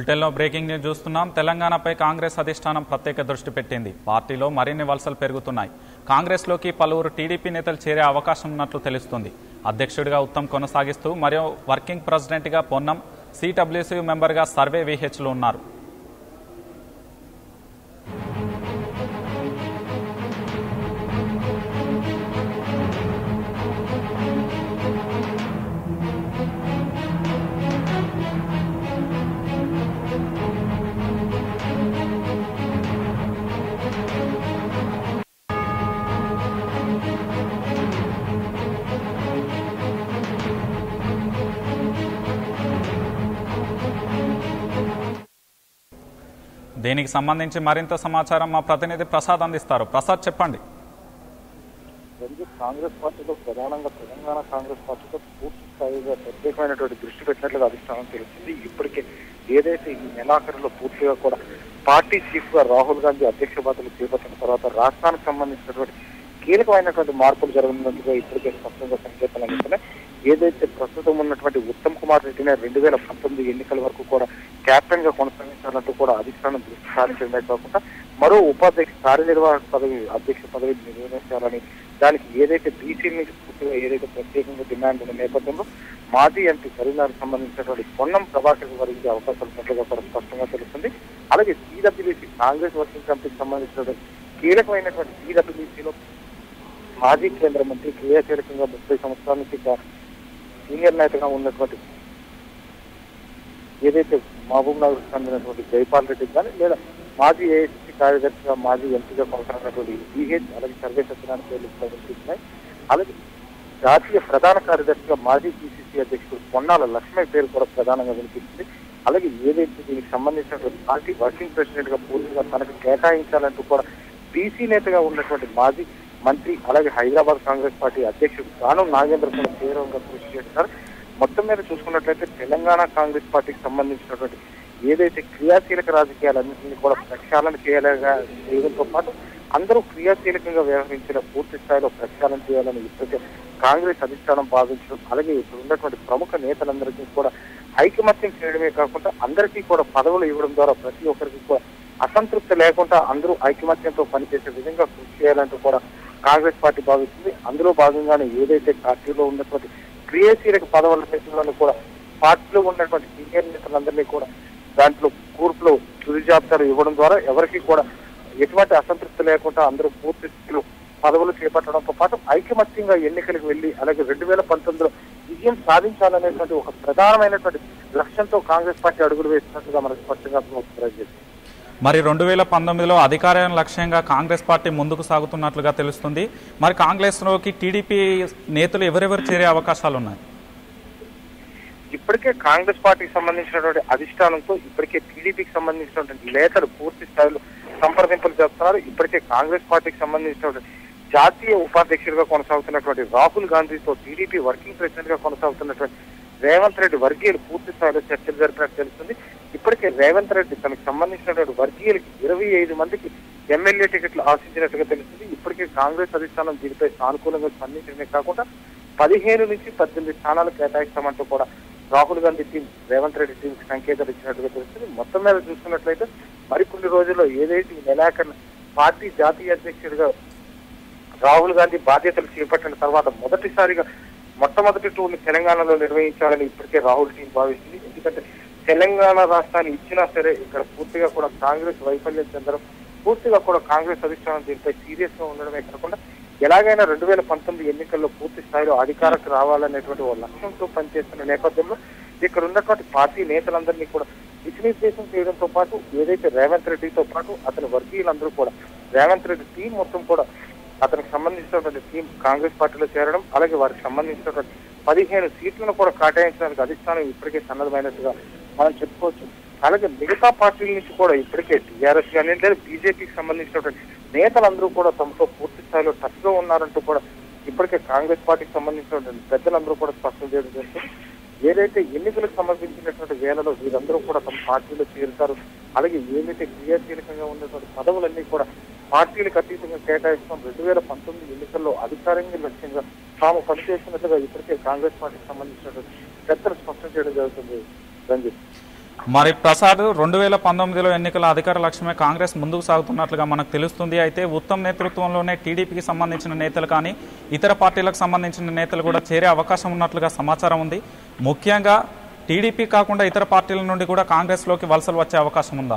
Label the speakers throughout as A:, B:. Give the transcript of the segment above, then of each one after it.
A: బులెటిన్లో breaking news చూస్తున్నాం తెలంగాణపై కాంగ్రెస్ అధిష్టానం ప్రత్యేక దృష్టి పెట్టింది పార్టీలో మరిన్ని వలసలు పెరుగుతున్నాయి కాంగ్రెస్లోకి పలువురు టీడీపీ నేతలు చేరే అవకాశం ఉన్నట్లు తెలుస్తుంది అధ్యక్షుడిగా ఉత్తమ్ కొనసాగిస్తూ మరియు వర్కింగ్ ప్రెసిడెంట్గా పొన్నం సిడబ్ల్యూసీ మెంబర్గా సర్వే విహెచ్లు ఉన్నారు దీనికి సంబంధించి మరింత సమాచారం మా ప్రతినిధి ప్రసాద్ అందిస్తారు ప్రసాద్ చెప్పండి
B: రంజిత్ కాంగ్రెస్ పార్టీలో ప్రధానంగా తెలంగాణ కాంగ్రెస్ పార్టీలో పూర్తి స్థాయిగా ప్రత్యేకమైనటువంటి దృష్టి పెట్టినట్లుగా అధిష్టానం తెలుస్తుంది ఇప్పటికే ఏదైతే ఈ నెలాఖరులో పూర్తిగా కూడా పార్టీ చీఫ్ గా రాహుల్ గాంధీ అధ్యక్ష బాధ్యతలు చేపట్టిన తర్వాత రాష్ట్రానికి సంబంధించినటువంటి కీలకమైనటువంటి మార్పులు జరగనున్నట్టుగా ఇప్పటికే స్పష్టంగా సంకేతాలు అందుతున్నాయి ఏదైతే ప్రస్తుతం ఉన్నటువంటి ఉత్తమ్ కుమార్ రెడ్డిని రెండు వేల పంతొమ్మిది ఎన్నికల వరకు కూడా కెప్టెన్ గా కొనసాగించాలంటూ కూడా అధిష్టానం దృష్టి సారించడమే కాకుండా మరో ఉపాధ్యక్ష కార్యనిర్వాహక పదవి అధ్యక్ష పదవి నిర్వహించాలని దానికి ఏదైతే బీసీ నుంచి పూర్తిగా ఏదైతే ప్రత్యేకంగా డిమాండ్ ఉన్న నేపథ్యంలో మాజీ ఎంపీ కరీంనగర్ సంబంధించినటువంటి పొన్నం ప్రభాకర్ వరించే అవకాశాలు ఉన్నట్లుగా కూడా స్పష్టంగా తెలుస్తుంది అలాగే సిడబ్ల్యూసీ కాంగ్రెస్ వర్కింగ్ కమిటీకి సంబంధించినటువంటి కీలకమైనటువంటి సిడబ్ల్యూసీలో మాజీ కేంద్ర మంత్రి క్రియాశీలకంగా ముప్పై సంవత్సరాల నుంచి గా- సీనియర్ నేతగా ఉన్నటువంటి ఏదైతే మహబూబ్ నగర్ చెందినటువంటి జైపాల్ రెడ్డి కానీ లేదా మాజీ ఏఐసీ కార్యదర్శిగా మాజీ ఎంపీగా కొనసాగినటువంటి బిహెచ్ అలాగే సర్వే సత్యనారాయణ పేర్లు కూడా వినిపిస్తున్నాయి అలాగే జాతీయ ప్రధాన కార్యదర్శిగా మాజీ పిసిసి అధ్యక్షుడు పొన్నాల లక్ష్మణ్ పేరు కూడా ప్రధానంగా వినిపిస్తుంది అలాగే ఏదైతే దీనికి సంబంధించినటువంటి పార్టీ వర్కింగ్ ప్రెసిడెంట్ గా పూర్తిగా తనకు కేటాయించాలంటూ కూడా బీసీ నేతగా ఉన్నటువంటి మాజీ మంత్రి అలాగే హైదరాబాద్ కాంగ్రెస్ పార్టీ అధ్యక్షుడు కానం నాగేంద్ర కూడా తీవ్రంగా కృషి చేస్తున్నారు మొత్తం మీద చూసుకున్నట్లయితే తెలంగాణ కాంగ్రెస్ పార్టీకి సంబంధించినటువంటి ఏదైతే క్రియాశీలక రాజకీయాలన్నింటినీ కూడా ప్రక్షాళన చేయాలగా చేయడంతో పాటు అందరూ క్రియాశీలకంగా వ్యవహరించిన పూర్తి స్థాయిలో ప్రక్షాళన చేయాలని ఇప్పటికే కాంగ్రెస్ అధిష్టానం భావించడం అలాగే ఇప్పుడు ఉన్నటువంటి ప్రముఖ నేతలందరికీ కూడా ఐకమత్యం చేయడమే కాకుండా అందరికీ కూడా పదవులు ఇవ్వడం ద్వారా ప్రతి ఒక్కరికి కూడా అసంతృప్తి లేకుండా అందరూ ఐకమత్యంతో పనిచేసే విధంగా కృషి చేయాలంటూ కూడా కాంగ్రెస్ పార్టీ భావిస్తుంది అందులో భాగంగానే ఏదైతే పార్టీలో ఉన్నటువంటి క్రియాశీలక పదవుల విషయంలో కూడా పార్టీలో ఉన్నటువంటి సీనియర్ నేతలందరినీ కూడా దాంట్లో కూర్పులో తుది జాబితాలు ఇవ్వడం ద్వారా ఎవరికి కూడా ఎటువంటి అసంతృప్తి లేకుండా అందరూ పూర్తి స్థితిలో పదవులు చేపట్టడంతో పాటు ఐకమత్యంగా ఎన్నికలకు వెళ్లి అలాగే రెండు వేల పంతొమ్మిదిలో విజయం సాధించాలనేటువంటి ఒక ప్రధానమైనటువంటి లక్ష్యంతో కాంగ్రెస్ పార్టీ అడుగులు వేస్తున్నట్టుగా మనకు స్పష్టంగా అర్థమవుతుంది
A: మరి రెండు వేల పంతొమ్మిదిలో అధికారం లక్ష్యంగా కాంగ్రెస్ పార్టీ ముందుకు సాగుతున్నట్లుగా తెలుస్తుంది మరి కాంగ్రెస్లోకి టీడీపీ నేతలు ఎవరెవరు చేరే అవకాశాలు ఉన్నాయి
B: ఇప్పటికే కాంగ్రెస్ పార్టీకి సంబంధించినటువంటి అధిష్టానంతో ఇప్పటికే టీడీపీకి సంబంధించినటువంటి నేతలు పూర్తి స్థాయిలో సంప్రదింపులు చేస్తున్నారు ఇప్పటికే కాంగ్రెస్ పార్టీకి సంబంధించినటువంటి జాతీయ ఉపాధ్యక్షుడిగా కొనసాగుతున్నటువంటి రాహుల్ గాంధీతో టీడీపీ వర్కింగ్ ప్రెసిడెంట్ గా కొనసాగుతున్నటువంటి రేవంత్ రెడ్డి వర్గీయులు పూర్తి స్థాయిలో చర్చలు జరిపినట్టు తెలుస్తుంది ఇప్పటికే రేవంత్ రెడ్డి తనకు సంబంధించినటువంటి వర్గీయులకి ఇరవై ఐదు మందికి ఎమ్మెల్యే టికెట్లు ఆశించినట్టుగా తెలుస్తుంది ఇప్పటికే కాంగ్రెస్ అధిష్టానం దీనిపై సానుకూలంగా స్పందించడమే కాకుండా పదిహేను నుంచి పద్దెనిమిది స్థానాలు కేటాయిస్తామంటూ కూడా రాహుల్ గాంధీ టీం రేవంత్ రెడ్డి టీం సంకేతాలు ఇచ్చినట్టుగా తెలుస్తుంది మొత్తం మీద చూసుకున్నట్లయితే మరికొన్ని రోజుల్లో ఏదైతే ఈ నెలాఖరు పార్టీ జాతీయ అధ్యక్షుడిగా రాహుల్ గాంధీ బాధ్యతలు చేపట్టిన తర్వాత మొదటిసారిగా మొట్టమొదటి టూర్ని తెలంగాణలో నిర్వహించాలని ఇప్పటికే రాహుల్ టీం భావిస్తుంది ఎందుకంటే తెలంగాణ రాష్ట్రాన్ని ఇచ్చినా సరే ఇక్కడ పూర్తిగా కూడా కాంగ్రెస్ వైఫల్యం చెందడం పూర్తిగా కూడా కాంగ్రెస్ అధిష్టానం దీనిపై సీరియస్ గా ఉండడమే కాకుండా ఎలాగైనా రెండు వేల పంతొమ్మిది ఎన్నికల్లో పూర్తి స్థాయిలో అధికారకు రావాలనేటువంటి ఒక లక్ష్యంతో పనిచేస్తున్న నేపథ్యంలో ఇక్కడ ఉన్నటువంటి పార్టీ నేతలందరినీ కూడా దిశనిర్దేశం చేయడంతో పాటు ఏదైతే రేవంత్ రెడ్డితో పాటు అతని వర్గీయులందరూ కూడా రేవంత్ రెడ్డి టీం మొత్తం కూడా అతనికి సంబంధించినటువంటి టీం కాంగ్రెస్ పార్టీలో చేరడం అలాగే వారికి సంబంధించినటువంటి పదిహేను సీట్లను కూడా కేటాయించడానికి అధిష్టానం ఇప్పటికే సన్నద్ధమైనట్టుగా మనం చెప్పుకోవచ్చు అలాగే మిగతా పార్టీల నుంచి కూడా ఇప్పటికే టీఆర్ఎస్ కానీ లేదా బీజేపీకి సంబంధించినటువంటి నేతలందరూ కూడా తమతో పూర్తి స్థాయిలో టచ్ లో ఉన్నారంటూ కూడా ఇప్పటికే కాంగ్రెస్ పార్టీకి సంబంధించినటువంటి పెద్దలందరూ కూడా స్పష్టం చేయడం జరుగుతుంది ఏదైతే ఎన్నికలకు సమర్పించినటువంటి వేళలో వీరందరూ కూడా తమ పార్టీలో చేరుతారు అలాగే ఏదైతే క్రియాశీలకంగా ఉన్నటువంటి పదవులన్నీ కూడా పార్టీలకు అతీతంగా కేటాయిస్తాం రెండు వేల పంతొమ్మిది ఎన్నికల్లో అధికారంగా లక్ష్యంగా తాము పనిచేసినట్లుగా ఇప్పటికే కాంగ్రెస్ పార్టీకి సంబంధించినటువంటి పెద్దలు స్పష్టం చేయడం జరుగుతుంది రంజిత్
A: మరి ప్రసాద్ రెండు వేల పంతొమ్మిదిలో ఎన్నికల అధికార లక్ష్యమే కాంగ్రెస్ ముందుకు సాగుతున్నట్లుగా మనకు తెలుస్తుంది అయితే ఉత్తమ్ నేతృత్వంలోనే టీడీపీకి సంబంధించిన నేతలు కానీ ఇతర పార్టీలకు సంబంధించిన నేతలు కూడా చేరే అవకాశం ఉన్నట్లుగా సమాచారం ఉంది ముఖ్యంగా టీడీపీ కాకుండా ఇతర పార్టీల నుండి కూడా కాంగ్రెస్లోకి వలసలు వచ్చే అవకాశం ఉందా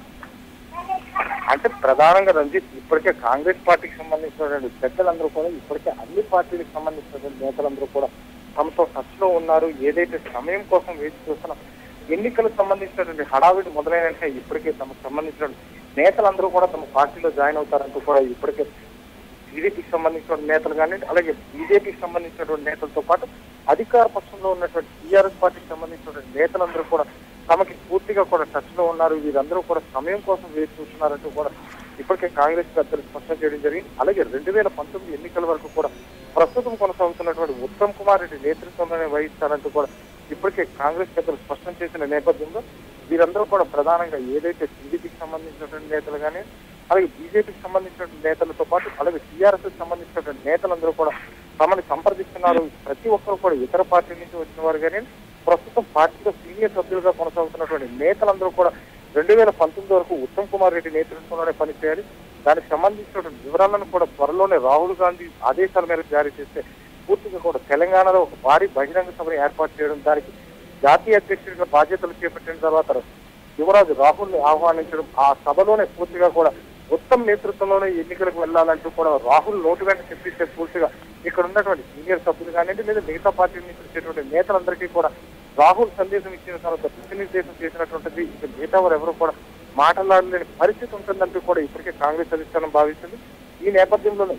B: అంటే ప్రధానంగా రంజిత్ ఇప్పటికే కాంగ్రెస్ పార్టీకి సంబంధించినటువంటి పెద్దలందరూ కూడా ఇప్పటికే అన్ని పార్టీలకు సంబంధించినటువంటి నేతలందరూ కూడా తమతో టచ్ లో ఉన్నారు ఏదైతే సమయం కోసం వేచి చూస్తున్న ఎన్నికలకు సంబంధించినటువంటి హడావిడి మొదలైన వెంటనే ఇప్పటికే తమకు సంబంధించిన నేతలందరూ కూడా తమ పార్టీలో జాయిన్ అవుతారంటూ కూడా ఇప్పటికే టీడీపీకి సంబంధించిన నేతలు కానీ అలాగే బీజేపీకి సంబంధించినటువంటి నేతలతో పాటు అధికార పక్షంలో ఉన్నటువంటి టీఆర్ఎస్ పార్టీకి సంబంధించినటువంటి నేతలందరూ కూడా తమకి పూర్తిగా కూడా టచ్ లో ఉన్నారు వీరందరూ కూడా సమయం కోసం వేచి చూస్తున్నారంటూ కూడా ఇప్పటికే కాంగ్రెస్ పెద్దలు స్పష్టం చేయడం జరిగింది అలాగే రెండు వేల పంతొమ్మిది ఎన్నికల వరకు కూడా ప్రస్తుతం కొనసాగుతున్నటువంటి ఉత్తమ్ కుమార్ రెడ్డి నేతృత్వంలోనే వహిస్తారంటూ కూడా ఇప్పటికే కాంగ్రెస్ పెద్దలు స్పష్టం చేసిన నేపథ్యంలో వీరందరూ కూడా ప్రధానంగా ఏదైతే టీడీపీకి సంబంధించినటువంటి నేతలు కానీ అలాగే బీజేపీకి సంబంధించినటువంటి నేతలతో పాటు అలాగే టీఆర్ఎస్ కి సంబంధించినటువంటి నేతలందరూ కూడా తమని సంప్రదిస్తున్నారు ప్రతి ఒక్కరు కూడా ఇతర పార్టీ నుంచి వచ్చిన వారు కానీ ప్రస్తుతం పార్టీలో సీనియర్ సభ్యులుగా కొనసాగుతున్నటువంటి నేతలందరూ కూడా రెండు వేల పంతొమ్మిది వరకు ఉత్తమ్ కుమార్ రెడ్డి నేతృత్వంలోనే పనిచేయాలి దానికి సంబంధించినటువంటి వివరాలను కూడా త్వరలోనే రాహుల్ గాంధీ ఆదేశాల మేరకు జారీ చేస్తే పూర్తిగా కూడా తెలంగాణలో ఒక భారీ బహిరంగ సభను ఏర్పాటు చేయడం దానికి జాతీయ అధ్యక్షుడిగా బాధ్యతలు చేపట్టిన తర్వాత యువరాజు రాహుల్ ని ఆహ్వానించడం ఆ సభలోనే పూర్తిగా కూడా ఉత్తమ్ నేతృత్వంలోనే ఎన్నికలకు వెళ్లాలంటూ కూడా రాహుల్ నోటు వెంట చెప్పిస్తే పూర్తిగా ఇక్కడ ఉన్నటువంటి సీనియర్ సభ్యులు కానివ్వండి లేదా మిగతా పార్టీ నుంచి వచ్చేటువంటి నేతలందరికీ కూడా రాహుల్ సందేశం ఇచ్చిన తర్వాత దిశానిర్దేశం చేసినటువంటిది ఇక మిగతా వారు ఎవరు కూడా మాట్లాడలేని పరిస్థితి ఉంటుందంటూ కూడా ఇప్పటికే కాంగ్రెస్ అధిష్టానం భావిస్తుంది ఈ నేపథ్యంలోనే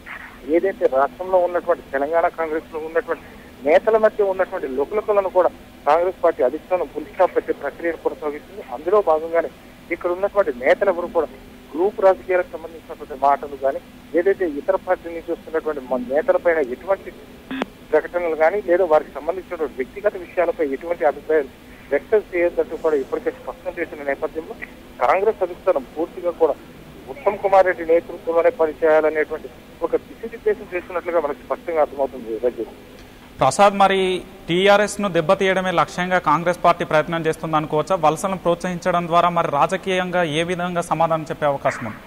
B: ఏదైతే రాష్ట్రంలో ఉన్నటువంటి తెలంగాణ కాంగ్రెస్ లో ఉన్నటువంటి నేతల మధ్య ఉన్నటువంటి లుకలుకలను కూడా కాంగ్రెస్ పార్టీ అధిష్టానం పులి స్టాప్ పెట్టే ప్రక్రియను కొనసాగిస్తుంది అందులో భాగంగానే ఇక్కడ ఉన్నటువంటి నేతలు ఎవరు కూడా గ్రూప్ రాజకీయాలకు సంబంధించినటువంటి మాటలు కానీ ఏదైతే ఇతర పార్టీ నుంచి వస్తున్నటువంటి మన నేతలపైన ఎటువంటి ప్రకటనలు కానీ లేదా వారికి సంబంధించినటువంటి వ్యక్తిగత విషయాలపై ఎటువంటి అభిప్రాయాలు వ్యక్తం చేయొద్దంటూ కూడా ఇప్పటికే స్పష్టం చేసిన నేపథ్యంలో కాంగ్రెస్ అధిష్టానం పూర్తిగా కూడా ఉత్తమ్ కుమార్ రెడ్డి నేతృత్వంలోనే పనిచేయాలనేటువంటి ఒక దిశనిర్దేశం చేస్తున్నట్లుగా మనకు స్పష్టంగా అర్థమవుతుంది రజత్
A: ప్రసాద్ మరి టీఆర్ఎస్ ను దెబ్బతీయడమే లక్ష్యంగా కాంగ్రెస్ పార్టీ ప్రయత్నం చేస్తుంది అనుకోవచ్చా వలసలను ప్రోత్సహించడం ద్వారా మరి రాజకీయంగా ఏ విధంగా సమాధానం చెప్పే అవకాశం ఉంది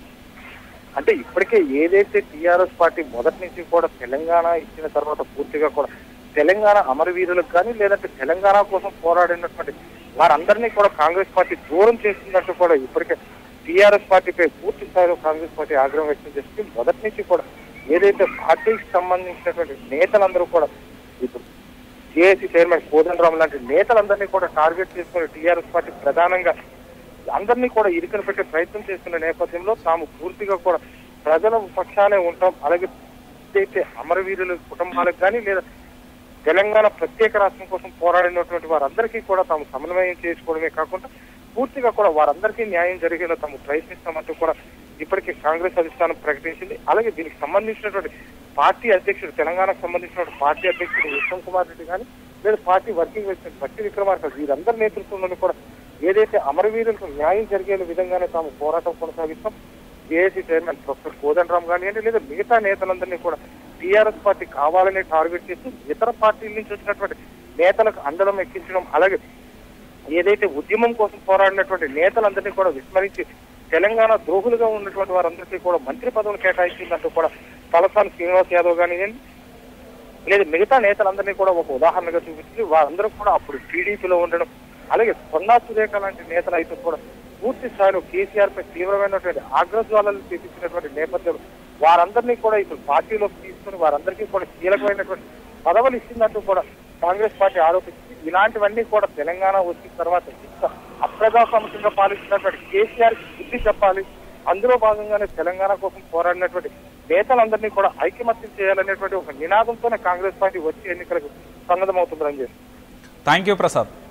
B: అంటే ఇప్పటికే ఏదైతే టీఆర్ఎస్ పార్టీ మొదటి నుంచి కూడా తెలంగాణ ఇచ్చిన తర్వాత పూర్తిగా కూడా తెలంగాణ అమరవీరులకు కానీ లేదంటే తెలంగాణ కోసం పోరాడినటువంటి వారందరినీ కూడా కాంగ్రెస్ పార్టీ దూరం చేస్తున్నట్టు కూడా ఇప్పటికే టీఆర్ఎస్ పార్టీపై పూర్తి స్థాయిలో కాంగ్రెస్ పార్టీ ఆగ్రహం వ్యక్తం చేస్తుంది మొదటి నుంచి కూడా ఏదైతే పార్టీకి సంబంధించినటువంటి నేతలందరూ కూడా ఇప్పుడు జేఏసీ చైర్మన్ కోదండరామ్ లాంటి నేతలందరినీ కూడా టార్గెట్ చేసుకుని టీఆర్ఎస్ పార్టీ ప్రధానంగా అందరినీ కూడా ఇరుకన పెట్టే ప్రయత్నం చేస్తున్న నేపథ్యంలో తాము పూర్తిగా కూడా ప్రజల పక్షానే ఉంటాం అలాగే ఏదైతే అమరవీరుల కుటుంబాలకు కానీ లేదా తెలంగాణ ప్రత్యేక రాష్ట్రం కోసం పోరాడినటువంటి వారందరికీ కూడా తాము సమన్వయం చేసుకోవడమే కాకుండా పూర్తిగా కూడా వారందరికీ న్యాయం జరిగేలా తాము ప్రయత్నిస్తామంటూ కూడా ఇప్పటికే కాంగ్రెస్ అధిష్టానం ప్రకటించింది అలాగే దీనికి సంబంధించినటువంటి పార్టీ అధ్యక్షుడు తెలంగాణకు సంబంధించినటువంటి పార్టీ అధ్యక్షుడు ఉత్తమ్ కుమార్ రెడ్డి కానీ లేదా party working president Bhatti Vikramarka వీరందరి నేతృత్వంలోనూ కూడా ఏదైతే అమరవీరులకు న్యాయం జరిగే విధంగానే తాము పోరాటం కొనసాగిస్తాం జేఏసీ చైర్మన్ ప్రొఫెసర్ కోదండరామ్ కానివ్వండి లేదా మిగతా నేతలందరినీ కూడా టీఆర్ఎస్ పార్టీ కావాలని టార్గెట్ చేస్తూ ఇతర పార్టీల నుంచి వచ్చినటువంటి నేతలకు అందడం ఎక్కించడం అలాగే ఏదైతే ఉద్యమం కోసం పోరాడినటువంటి నేతలందరినీ కూడా విస్మరించి తెలంగాణ ద్రోహులుగా ఉన్నటువంటి వారందరికీ కూడా మంత్రి పదవులు కేటాయించిందంటూ కూడా తలసాని శ్రీనివాస్ యాదవ్ కానివ్వండి లేదా మిగతా నేతలందరినీ కూడా ఒక ఉదాహరణగా చూపించి వారందరూ కూడా అప్పుడు టీడీపీలో ఉండడం అలాగే కొండా సురేఖ లాంటి నేతలు అయితే కూడా పూర్తి స్థాయిలో కేసీఆర్ పై తీవ్రమైనటువంటి ఆగ్రజ్వాలను చూపించినటువంటి నేపథ్యంలో వారందరినీ కూడా ఇప్పుడు పార్టీలోకి తీసుకుని వారందరికీ కూడా కీలకమైనటువంటి పదవులు ఇచ్చిందంటూ కూడా కాంగ్రెస్ పార్టీ ఆరోపిస్తుంది ఇలాంటివన్నీ కూడా తెలంగాణ వచ్చిన తర్వాత ఇంత అప్రజాస్వామికంగా పాలిస్తున్నటువంటి కేసీఆర్ కి బుద్ధి చెప్పాలి అందులో భాగంగానే తెలంగాణ కోసం పోరాడినటువంటి నేతలందరినీ కూడా ఐకమత్యం చేయాలనేటువంటి ఒక నినాదంతోనే కాంగ్రెస్ పార్టీ వచ్చి ఎన్నికలకు సన్నద్ధమవుతుంది రంజేష్
A: థ్యాంక్ యూ ప్రసాద్